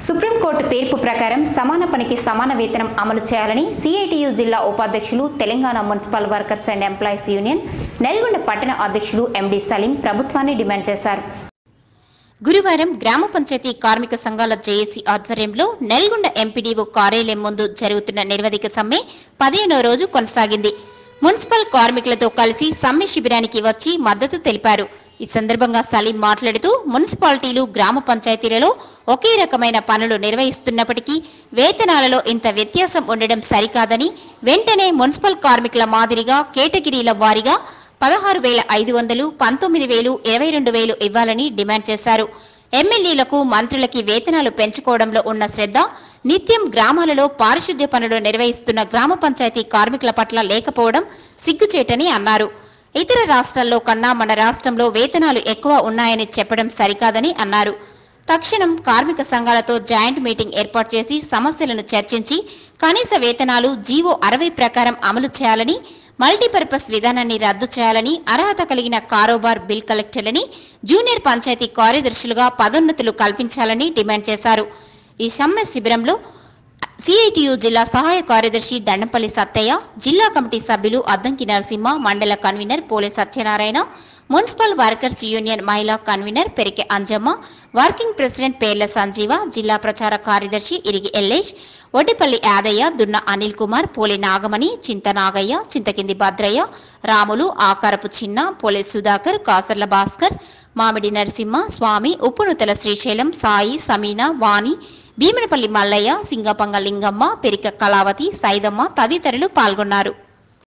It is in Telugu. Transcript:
సుప్రీంకోర్టు తీర్పు ప్రకారం సమాన పనికి సమాన వేతనం అమలు చేయాలని సిఐటియు జిల్లా ఉపాధ్యక్షులు Telangana municipal workers and employees union Nalgonda పట్టణ అధ్యక్షులు ఎండి సలీం ప్రభుత్వాన్ని డిమాండ్ చేశారు గురువారం గ్రామ పంచాయతీ కార్మిక సంఘాల జేఏసీ ఆధ్వర్యంలో నల్గొండ ఎంపీడీఓ కార్యాలయం ముందు జరుగుతున్న నిర్వధిక సమ్మె పదిహేనో రోజు కొనసాగింది మున్సిపల్ కార్మికులతో కలిసి సమ్మె శిబిరానికి వచ్చి మద్దతు తెలిపారు ఈ సందర్భంగా సలీం మాట్లాడుతూ మున్సిపాలిటీలు గ్రామ పంచాయతీలలో ఒకే రకమైన పనులు నిర్వహిస్తున్నప్పటికీ వేతనాలలో ఇంత వ్యత్యాసం ఉండడం సరికాదని వెంటనే మున్సిపల్ కార్మికుల మాదిరిగా కేటగిరీల వారీగా పదహారు వేల ఐదు వందలు పంతొమ్మిది వేలు ఇరవై రెండు వేలు ఇవ్వాలని డిమాండ్ చేశారు ఎమ్మెల్యేలకు మంత్రులకి వేతనాలు పెంచుకోవడంలో ఉన్న శ్రద్ధ నిత్యం గ్రామాలలో పారిశుద్ధ్య పనులు నిర్వహిస్తున్న గ్రామ పంచాయతీ కార్మికుల పట్ల లేకపోవడం సిగ్గుచేటని అన్నారు ఇతర రాష్ట్రాల్లో కన్నా మన రాష్ట్రంలో వేతనాలు ఎక్కువ ఉన్నాయని చెప్పడం సరికాదని అన్నారు తక్షణం కార్మిక సంఘాలతో జాయింట్ మీటింగ్ ఏర్పాటు చేసి సమస్యలను చర్చించి కనీస వేతనాలు జీవో అరవై ప్రకారం అమలు చేయాలని మల్టీపర్పస్ విధానాన్ని రద్దు చేయాలని అర్హత కలిగిన కారోబార్ బిల్ కలెక్టర్లని జూనియర్ పంచాయతీ కార్యదర్శులుగా పదోన్నతులు కల్పించాలని డిమాండ్ చేశారు ఈ సమ్మె శిబిరంలో సిఐటియు జిల్లా సహాయ కార్యదర్శి దండంపల్లి సత్తయ్య జిల్లా కమిటీ సభ్యులు అద్దంకి నరసింహ మండల convener Pole Satyanarayana municipal workers union మహిళా convener Perike Anjamma working president Perla Sanjeeva జిల్లా ప్రచార కార్యదర్శి ఇరిగి ఎల్లేష్ ఒడ్డిపల్లి యాదయ్య దున్న అనిల్ కుమార్ పోలే నాగమణి చింత నాగయ్య చింతకింది భద్రయ్య రాములు ఆకారపు చిన్న పోలే సుధాకర్ కాసర్ల భాస్కర్ మామిడి నరసింహ స్వామి ఉప్పునుతల శ్రీశైలం సాయి సమీన వాణి భీమనపల్లి మల్లయ్య సింగపంగ లింగమ్మ పెరిక కళావతి సైదమ్మ తదితరులు పాల్గొన్నారు